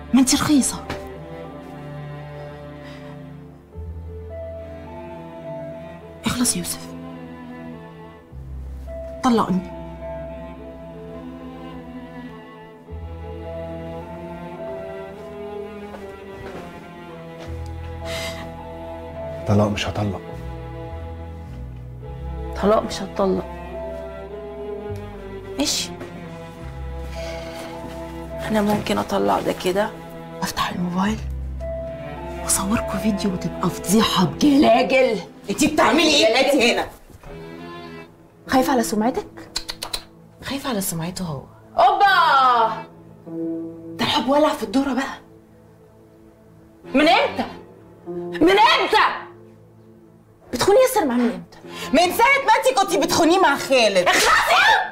ما انت رخيصة اخلص يوسف طلقني طلاق مش هطلق طلاق مش هتطلق ماشي انا ممكن اطلع ده كده وافتح الموبايل واصوركوا فيديو وتبقى فضيحه بجلاجل انت بتعملي ايه يا نادي هنا خايفه على سمعتك خايفه على سمعته هو اوبا ده الحب ولع في الدوره بقى من امتى من امتى بتخوني ياسر معاه من امتى من ساعه ما انت كنتي بتخونيه مع خالد اخلصي